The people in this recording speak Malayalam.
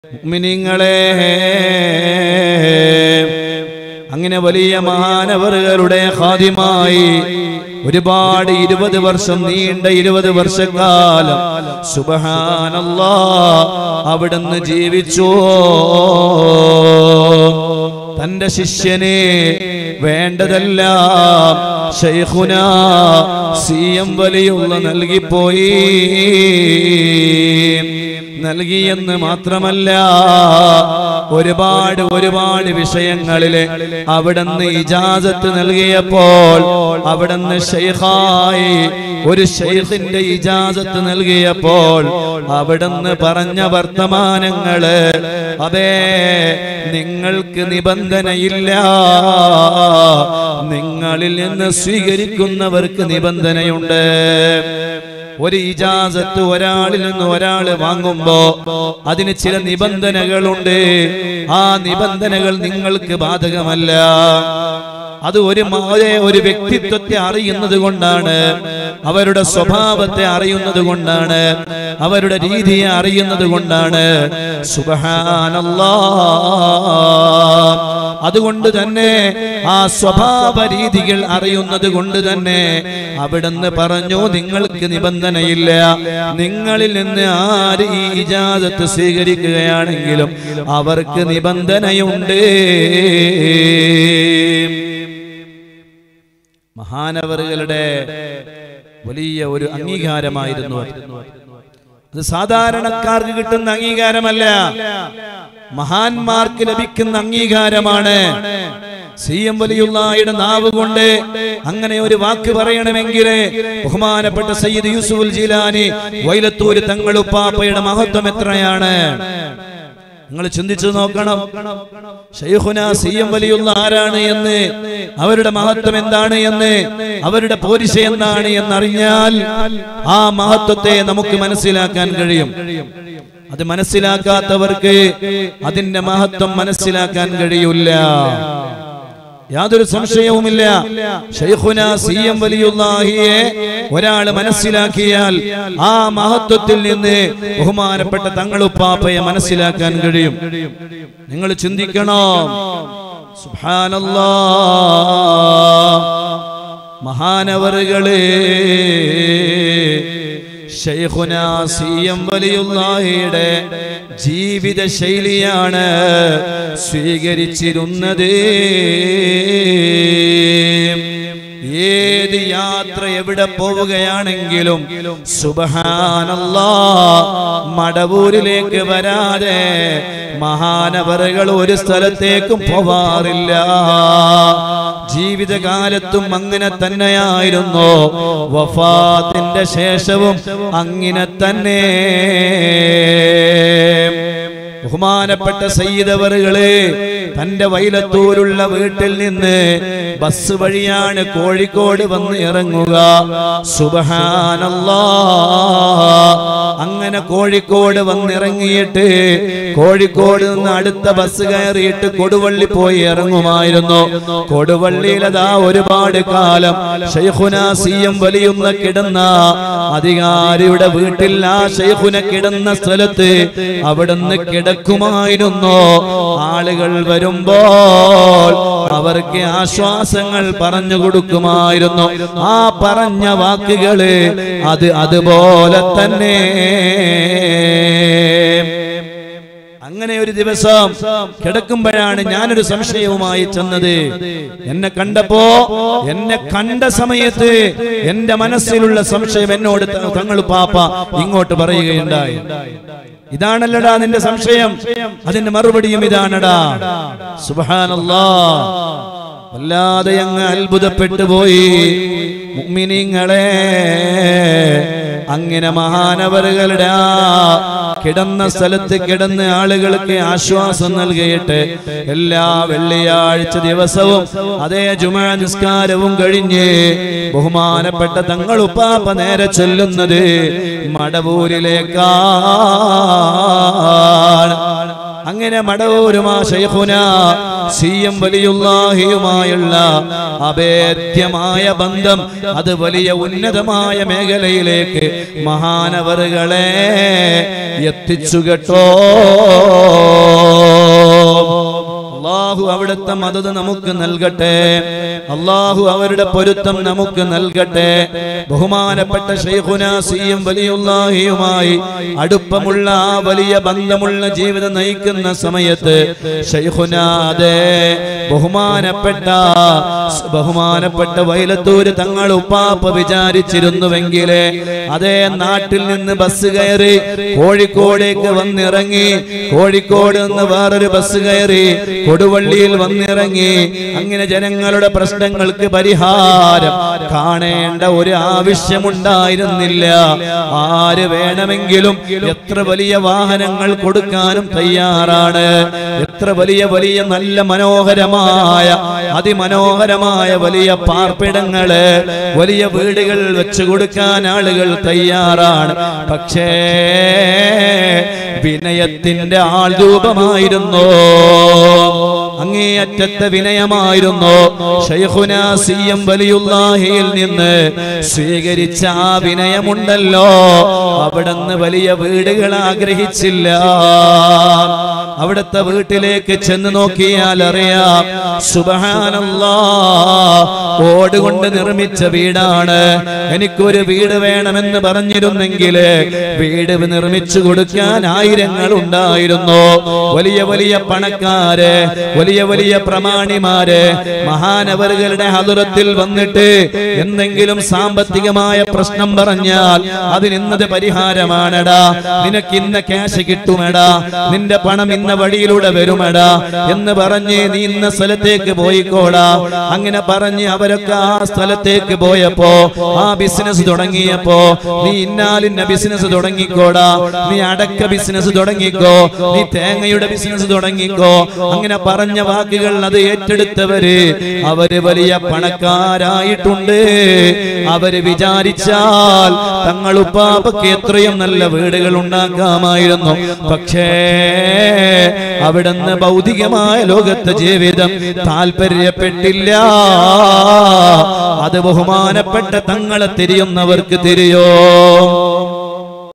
മുഅ്മിനീങ്ങളെ അങ്ങനെ വലിയ മഹാനവറുകളുടെ ഖാദിമായി ഒരുപാട് ഇരുപത് വർഷം നീണ്ട ഇരുപത് വർഷക്കാലം സുബഹാനല്ലാ അവിടുന്ന് ജീവിച്ചു തന്റെ ശിഷ്യനെ വേണ്ടതെല്ലാം ഷെയ്ഖുന സി എം വലിയുള്ള നൽകിപ്പോയി നൽകിയെന്ന് മാത്രമല്ല ഒരുപാട് ഒരുപാട് വിഷയങ്ങളില് അവിടുന്ന് ഇജാസത്ത് നൽകിയപ്പോൾ അവിടുന്ന് ഷെയ്ഖായി ഒരു ഷെയ്ഖിന്റെ ഇജാസത്ത് നൽകിയപ്പോൾ അവിടുന്ന് പറഞ്ഞ വർത്തമാനങ്ങള് അതേ നിങ്ങൾക്ക് നിബന്ധനയില്ല നിങ്ങളിൽ നിന്ന് സ്വീകരിക്കുന്നവർക്ക് നിബന്ധനയുണ്ട് ഒരു ഇജാസത്ത് ഒരാളിൽ നിന്ന് ഒരാൾ വാങ്ങുമ്പോ അതിന് ചില നിബന്ധനകളുണ്ട് ആ നിബന്ധനകൾ നിങ്ങൾക്ക് ബാധകമല്ല അത് ഒരു മായെ ഒരു വ്യക്തിത്വത്തെ അറിയുന്നത് കൊണ്ടാണ് അവരുടെ സ്വഭാവത്തെ അറിയുന്നത് കൊണ്ടാണ് അവരുടെ രീതിയെ അറിയുന്നത് കൊണ്ടാണ് സുബഹാനല്ലാ അതുകൊണ്ട് തന്നെ ആ സ്വഭാവ രീതികൾ അറിയുന്നത് കൊണ്ട് തന്നെ അവിടുന്ന് പറഞ്ഞു നിങ്ങൾക്ക് നിബന്ധനയില്ല നിങ്ങളിൽ നിന്ന് ആര് ഈ ഇജാദത്ത് സ്വീകരിക്കുകയാണെങ്കിലും അവർക്ക് നിബന്ധനയുണ്ട് മഹാനവറുകളുടെ വലിയ ഒരു അംഗീകാരമായിരുന്നു അത്. അത് സാധാരണക്കാർക്ക് കിട്ടുന്ന അംഗീകാരമല്ല മഹാന്മാർക്ക് ലഭിക്കുന്ന അംഗീകാരമാണ് സി എം വലിയുള്ളയുടെ നാവ് കൊണ്ട് അങ്ങനെ ഒരു വാക്ക് പറയണമെങ്കിൽ ബഹുമാനപ്പെട്ട സയ്യിദ് യൂസുഫുൽ ജീലാനി വൈലത്തൂര് തങ്ങളുപ്പാപ്പയുടെ മഹത്വം എത്രയാണ് നിങ്ങൾ ചിന്തിച്ചു നോക്കണം ഷെയ്ഖുന സി എം വലിയുള്ള ആരാണ് എന്ന് അവരുടെ മഹത്വം എന്താണ് എന്ന് അവരുടെ പോരിശ എന്താണ് എന്നറിഞ്ഞാൽ ആ മഹത്വത്തെ നമുക്ക് മനസ്സിലാക്കാൻ കഴിയും അത് മനസ്സിലാക്കാത്തവർക്ക് അതിന്റെ മഹത്വം മനസ്സിലാക്കാൻ കഴിയില്ല യാതൊരു സംശയവുമില്ല ഷെയ്ഖുന സി എം വലിയുല്ലാഹിയെ ഒരാൾ മനസ്സിലാക്കിയാൽ ആ മഹത്വത്തിൽ നിന്ന് ബഹുമാനപ്പെട്ട തങ്ങളുപ്പാപ്പയെ മനസ്സിലാക്കാൻ കഴിയും നിങ്ങൾ ചിന്തിക്കണോ സുബ്ഹാനല്ലാ മഹാനവറുകളെ ഷെയ്ഖുന സി എം വലിയുല്ലാഹിയുടെ ജീവിത ശൈലിയാണ് സ്വീകരിച്ചിരുന്നത് ഏത് യാത്ര എവിടെ പോവുകയാണെങ്കിലും സുബഹാനല്ലാ മടവൂരിലേക്ക് വരാതെ മഹാനവറുകൾ ഒരു സ്ഥലത്തേക്കും പോവാറില്ല ജീവിതകാലത്തും അങ്ങനെ തന്നെയായിരുന്നു വഫാത്തിന്റെ ശേഷവും അങ്ങനെ തന്നെ ബഹുമാനപ്പെട്ട സയ്യിദവറുകള് തന്റെ വൈലത്തൂരുള്ള വീട്ടിൽ നിന്ന് ബസ് വഴിയാണ് കോഴിക്കോട് വന്ന് ഇറങ്ങുക സുബഹാനല്ലാ അങ്ങനെ കോഴിക്കോട് വന്നിറങ്ങിയിട്ട് കോഴിക്കോട് നിന്ന് അടുത്ത ബസ് കയറിയിട്ട് കൊടുവള്ളി പോയി ഇറങ്ങുമായിരുന്നു കൊടുവള്ളിയിലതാ ഒരുപാട് കാലം ഷെയ്ഖുന സി എം വലിയുന്ന കിടന്ന അധികാരിയുടെ വീട്ടിൽ ആ ഷെയ്ഖുന കിടന്ന സ്ഥലത്ത് അവിടുന്ന് കിടക്കുമായിരുന്നു ആളുകൾ വരുമ്പോൾ അവർക്ക് ആശ്വാസങ്ങൾ പറഞ്ഞു കൊടുക്കുമായിരുന്നു ആ പറഞ്ഞ വാക്കുകള് അത് അതുപോലെ തന്നെ അങ്ങനെ ഒരു ദിവസം കിടക്കുമ്പോഴാണ് ഞാനൊരു സംശയവുമായി ചെന്നത് എന്നെ കണ്ടപ്പോ എന്നെ കണ്ട സമയത്ത് എന്റെ മനസ്സിലുള്ള സംശയം എന്നോട് ത- തങ്ങൾ പാപ്പ ഇങ്ങോട്ട് പറയുകയുണ്ടായി ഇതാണല്ലടാ നിന്റെ സംശയം അതിന്റെ മറുപടിയും ഇതാണടാ സുബാനല്ലാ വല്ലാതെ അങ്ങ് അത്ഭുതപ്പെട്ടു പോയി മുഅ്മിനീങ്ങളെ അങ്ങനെ മഹാനവറുകളുടെ ആ കിടന്ന സ്ഥലത്ത് കിടന്ന് ആളുകൾക്ക് ആശ്വാസം നൽകിയിട്ട് എല്ലാ വെള്ളിയാഴ്ച ദിവസവും അതേ ജുമാ നിസ്കാരവും കഴിഞ്ഞ് ബഹുമാനപ്പെട്ട തങ്ങളുപ്പാപ്പ നേരെ ചൊല്ലുന്നത് മടവൂരിലേക്കാണ് അങ്ങനെ മടവൂരുമാ ശൈഖുന സി എം വലിയുള്ളാഹിയുമായുള്ള അഭേദ്യമായ ബന്ധം അത് വലിയ ഉന്നതമായ മേഖലയിലേക്ക് മഹാനവറുകളെ എത്തിച്ചു കേട്ടോ അള്ളാഹു അവിടുത്തെ മദത് നമുക്ക് നൽകട്ടെ അള്ളാഹു അവരുടെ പൊരുത്തം നമുക്ക് നൽകട്ടെ ബഹുമാനപ്പെട്ട ഷെയ്ഖുന സിയും വലിയുള്ളാഹിയുമായി അടുപ്പമുള്ള ആ വലിയ ബന്ധമുള്ള ജീവിതം നയിക്കുന്ന സമയത്ത് ഷെയ്ഖുനാദേ ബഹുമാനപ്പെട്ട ബഹുമാനപ്പെട്ട വൈലത്തൂര് തങ്ങൾ ഉപ്പാപ്പ വിചാരിച്ചിരുന്നുവെങ്കിലേ അതേ നാട്ടിൽ നിന്ന് ബസ് കയറി കോഴിക്കോടേക്ക് വന്നിറങ്ങി കോഴിക്കോട് നിന്ന് വേറൊരു ബസ് കയറി കൊടുവള്ളിയിൽ വന്നിറങ്ങി അങ്ങനെ ജനങ്ങളുടെ പ്രശ്നങ്ങൾക്ക് പരിഹാരം കാണേണ്ട ഒരു ആവശ്യമുണ്ടായിരുന്നില്ല ആര് വേണമെങ്കിലും എത്ര വലിയ വാഹനങ്ങൾ കൊടുക്കാനും തയ്യാറാണ് എത്ര വലിയ വലിയ നല്ല മനോഹരമായ അതിമനോഹരമായ വലിയ പാർപ്പിടങ്ങള് വലിയ വീടുകൾ വെച്ചു കൊടുക്കാൻ ആളുകൾ തയ്യാറാണ് പക്ഷേ വിനയത്തിന്റെ ആൾ രൂപമായിരുന്നു അങ്ങേയറ്റത്തെ വിനയമായിരുന്നു ഷൈഖുന സി എം വലിയുല്ലാഹിയിൽ നിന്ന് സ്വീകരിച്ച ആ വിനയമുണ്ടല്ലോ അവിടുന്ന് വലിയ വീടുകൾ ആഗ്രഹിച്ചില്ല അവിടുത്തെ വീട്ടിലേക്ക് ചെന്ന് നോക്കിയാൽ അറിയാം സുബഹാനല്ലാ ഓടുകൊണ്ട് നിർമ്മിച്ച വീടാണ് എനിക്കൊരു വീട് വേണമെന്ന് പറഞ്ഞിരുന്നെങ്കിൽ വീട് നിർമ്മിച്ചു കൊടുക്കാൻ ആയിരങ്ങൾ ഉണ്ടായിരുന്നു വലിയ വലിയ പണക്കാര് വലിയ വലിയ പ്രമാണിമാര് മഹാനവറുകളുടെ ഹതുരത്തിൽ വന്നിട്ട് എന്തെങ്കിലും സാമ്പത്തികമായ പ്രശ്നം പറഞ്ഞാൽ അതിന് ഇന്നത് പരിഹാരമാണെടാ നിനക്ക് ഇന്ന ക്യാഷ് കിട്ടുമെടാ നിന്റെ പണം ഇന്ന വഴിയിലൂടെ വരുമെടാ എന്ന് പറഞ്ഞ് നീ ഇന്ന സ്ഥലത്തേക്ക് പോയിക്കോടാ അങ്ങനെ പറഞ്ഞ് അവരൊക്കെ ആ സ്ഥലത്തേക്ക് പോയപ്പോ ആ ബിസിനസ് തുടങ്ങിയപ്പോ നീ ഇന്നാലിന്ന ബിസിനസ് തുടങ്ങിക്കോടാ നീ അടക്ക ബിസിനസ് തുടങ്ങിക്കോ നീ തേങ്ങയുടെ ബിസിനസ് തുടങ്ങിക്കോ അങ്ങനെ പറഞ്ഞ വാക്കുകൾ അത് ഏറ്റെടുത്തവര് അവര് വലിയ പണക്കാരായിട്ടുണ്ട് അവര് വിചാരിച്ചാൽ തങ്ങൾ ഉപ്പാപ്പക്ക് എത്രയും നല്ല വീടുകൾ ഉണ്ടാക്കാമായിരുന്നു പക്ഷേ അവിടുന്ന് ഭൗതികമായ ലോകത്തെ ജീവിതം താല്പര്യപ്പെട്ടില്ല അത് ബഹുമാനപ്പെട്ട തങ്ങളെ തിരിയുന്നവർക്ക് തിരിയോ